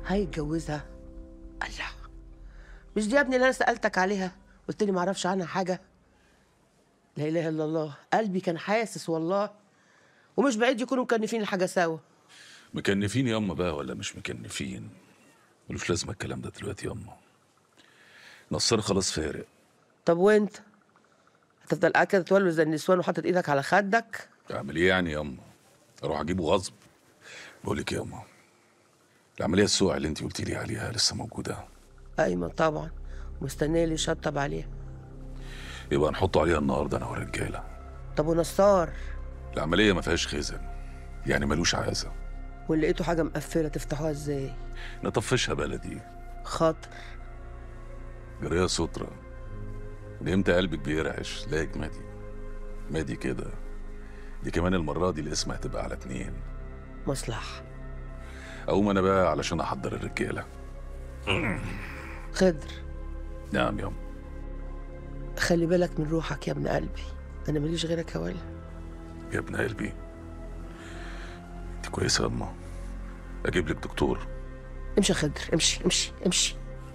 هيتجوزها الله مش دي يا ابني اللي انا سالتك عليها قلت لي ما اعرفش عنها حاجه لا اله الا الله قلبي كان حاسس والله ومش بعيد يكونوا مكنفين الحاجه سوا مكنفين ياما بقى ولا مش مكنفين ملوش لازمه الكلام ده دلوقتي ياما نصر خلاص فارق طب وانت هتفضل قاعد كده تولول زي النسوان وحاطط ايدك على خدك اعمل ايه يعني ياما اروح اجيبه غصب بقول لك ياما العمليه السوء اللي انت قلتي لي عليها لسه موجوده ايمن طبعا مستنيه اللي يشطب عليها يبقى نحطه عليها النهارده انا والرجاله طب ونصار العمليه ما فيهاش خزن يعني ملوش عازه واللي لقيته حاجه مقفله تفتحوها ازاي نطفشها بلدي خاطر جريه سترة من امتى قلبك بيرعش لا يا جمادي مادي كده دي كمان المرة دي الاسم هتبقى على اتنين مصلحه اقوم انا بقى علشان احضر الرجالة خضر نعم ياما خلي بالك من روحك يا ابن قلبي انا ماليش غيرك يا ولا يا ابن قلبي انت كويسة يا اما اجيب لك دكتور امشي يا خضر امشي امشي امشي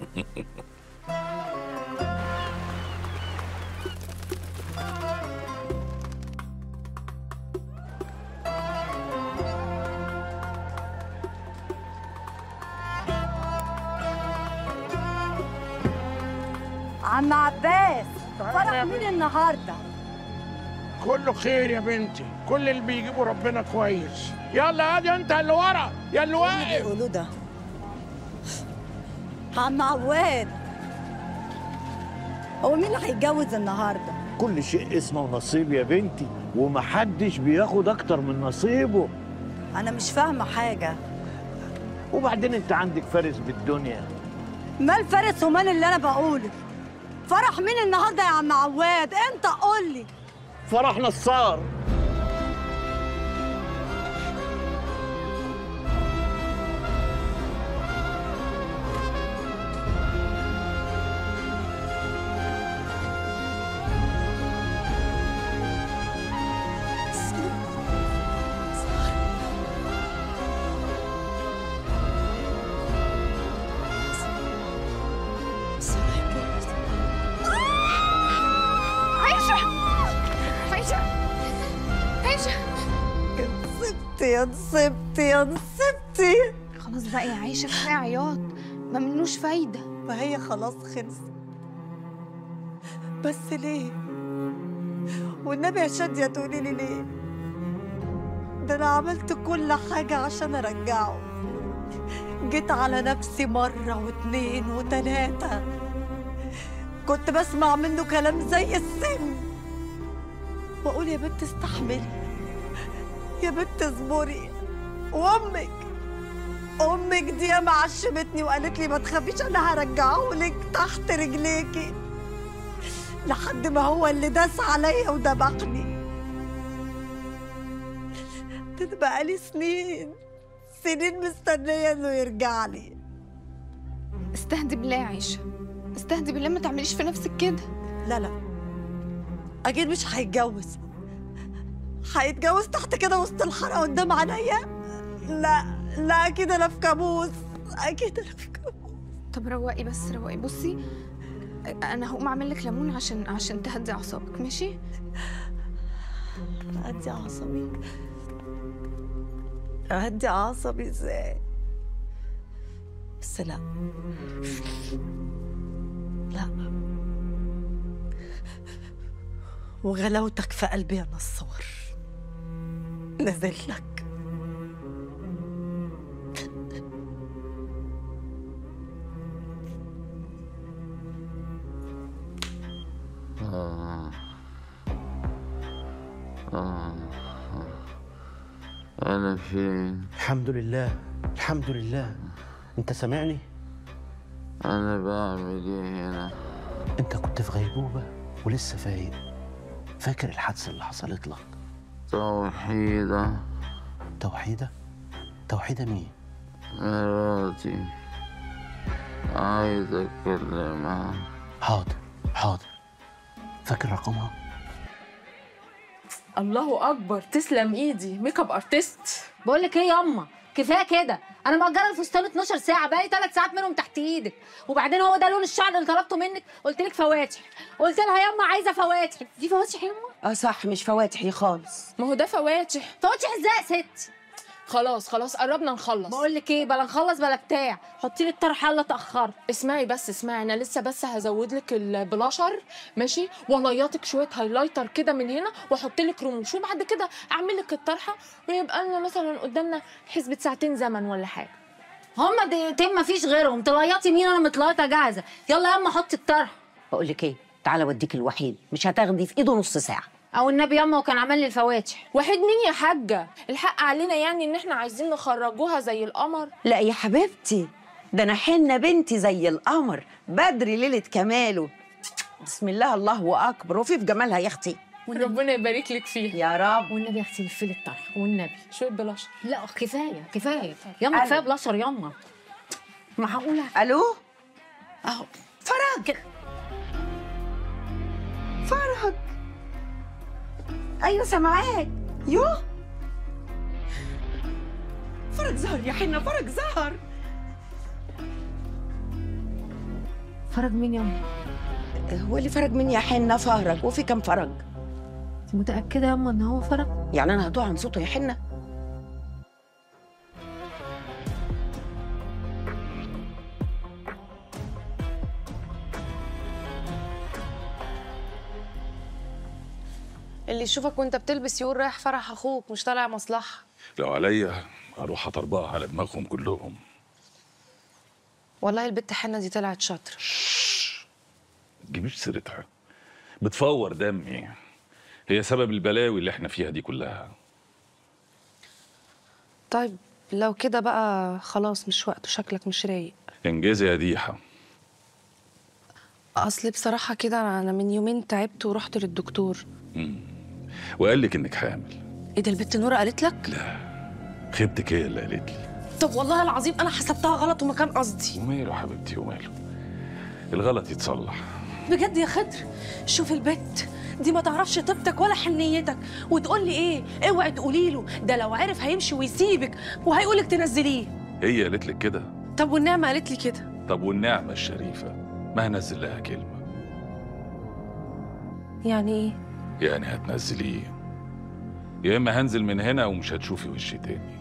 عم عباس فرح مين النهارده كله خير يا بنتي كل اللي بيجيبه ربنا كويس يلا ادي انت اللي ورا يا اللي واقف بيقولوا ده عم عواد هو مين اللي هيتجوز النهارده كل شيء اسمه نصيب يا بنتي ومحدش بياخد اكتر من نصيبه انا مش فاهمه حاجه وبعدين انت عندك فارس بالدنيا مال فارس ومال اللي انا بقوله فرح مين النهارده يا عم عواد انت قول لي فرح نصار عايشة عايشة عايشة نصبتي يا نصبتي يا نصبتي خلاص بقى يا عايشة كفاية عياط ما منوش فايدة ما هي خلاص خلصت بس ليه والنبي يا شادية تقولي لي ليه ده انا عملت كل حاجة عشان ارجعه جيت على نفسي مرة واتنين وتلاتة كنت بسمع منه كلام زي السم واقول يا بنت استحملي يا بنت اصبري وامك امك دي ياما عشمتني وقالت لي ما تخافيش انا هرجعه لك تحت رجليكي لحد ما هو اللي داس عليا ودبحني ده أنا بقالي سنين سنين مستنيه انه يرجع لي استهدي بالله يا عايشة استهدي بالله ما تعمليش في نفسك كده لا لا اكيد مش هيتجوز هيتجوز تحت كده وسط الحاره قدام عينيا لا لا اكيد انا في كابوس اكيد انا في كابوس طب روقي بس روقي بصي انا هقوم اعمل لك ليمون عشان عشان تهدي اعصابك ماشي اهدي اعصابي اهدي اعصابي ازاي بس لا لا وغلاوتك في قلبي يا نصار نزل لك أنا فين؟ الحمد لله الحمد لله انت سامعني أنا بعمل إيه هنا؟ انت كنت في غيبوبة ولسه فايق فاكر الحادثة اللي حصلت لك توحيدة توحيدة توحيدة مين مراتي عايز أكلمها حاضر حاضر فاكر رقمها الله اكبر تسلم ايدي ميك اب ارتست بقول لك ايه ياما كفايه كده انا مأجره الفستان 12 ساعه بقالي 3 ساعات منهم تحت ايدك وبعدين هو ده لون الشعر اللي طلبته منك قلت لك فواتح قلت لها ياما عايزه فواتح دي فواتح ياما اه صح مش فواتحي خالص ما هو ده فواتح فواتح ازاي يا ست خلاص خلاص قربنا نخلص بقول لك ايه بلا نخلص بلا بتاع حطي لي الطرحه يلا اتاخرت اسمعي بس اسمعي انا لسه بس هزود لك البلاشر ماشي واليطك شويه هايلايتر كده من هنا واحط لك رموش وبعد كده اعمل لك الطرحه ويبقى لنا مثلا قدامنا حسبه ساعتين زمن ولا حاجه هما دقيقتين مفيش غيرهم تليطي مين انا متليطه جاهزه يلا ياما حطي الطرح بقول لك ايه تعالى اوديك الوحيد مش هتاخدي في ايده نص ساعه او النبي ياما وكان عمل لي الفواتح واحد مين يا حاجه الحق علينا يعني ان احنا عايزين نخرجوها زي القمر لا يا حبيبتي ده انا حنه بنتي زي القمر بدري ليله كماله بسم الله الله اكبر وفي في جمالها يا اختي ربنا يبارك لك فيها يا رب والنبي يا اختي لفي لي الطرح والنبي شويه بلاشر لا كفايه كفايه ياما كفايه بلاشر ياما معقوله الو اهو فرج فرج ايوه سامعاك يو فرج ظهر يا حنه فرج ظهر فرج مين ياما هو اللي فرج مني يا حنه فرج وفي كم فرج انت متاكده ياما ان هو فرج يعني انا هدوع عن صوته يا حنه اللي يشوفك وانت بتلبس يقول رايح فرح اخوك مش طالع مصلحه لو عليا اروح اطربقها على دماغهم كلهم والله البت حنه دي طلعت شاطره ما تجيبيش سيرتها بتفور دمي هي سبب البلاوي اللي احنا فيها دي كلها طيب لو كده بقى خلاص مش وقته شكلك مش رايق انجزي يا ديحه اصل بصراحه كده انا أنا من يومين تعبت ورحت للدكتور وقال لك انك حامل ايه ده البت نوره قالت لك خيبتك هي اللي قالت لي طب والله العظيم انا حسبتها غلط وما كان قصدي وماله حبيبتي وماله الغلط يتصلح بجد يا خضر شوف البت دي ما تعرفش طيبتك ولا حنيتك وتقول لي ايه اوعي تقولي له ده لو عرف هيمشي ويسيبك وهيقولك تنزليه هي قالت لك كده طب والنعمه قالت لي كده طب والنعمه الشريفه ما هنزل لها كلمه يعني ايه يعني هتنزليه يا اما هنزل من هنا ومش هتشوفي وشي تاني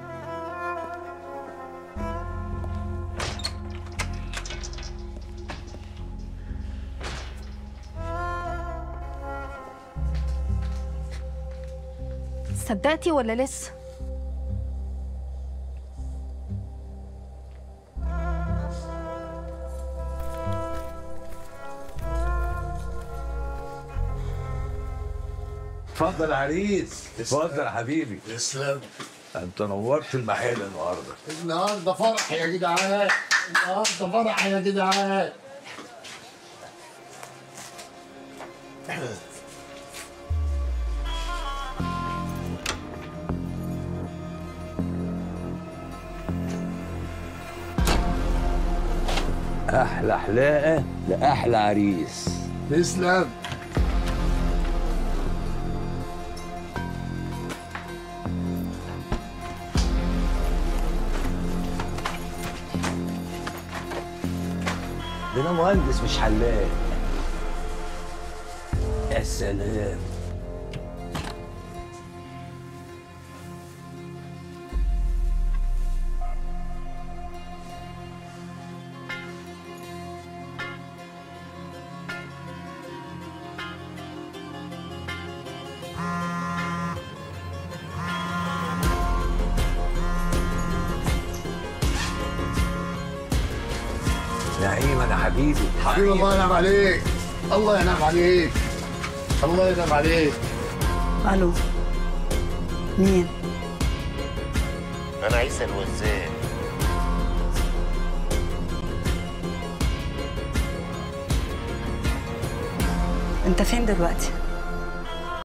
صدقتي ولا لسه اتفضل يا عريس اتفضل يا حبيبي تسلم انت نورت المحل النهارده النهارده فرح يا جدعان النهارده فرح يا جدعان احلى حلاقه لاحلى عريس تسلم ده انا مهندس مش حلاق يا سلام نعيم انا حبيبي حبيبي الله ينعم عليك الله ينعم عليك الله ينعم عليك الو مين انا عيسى الوزان انت فين دلوقتي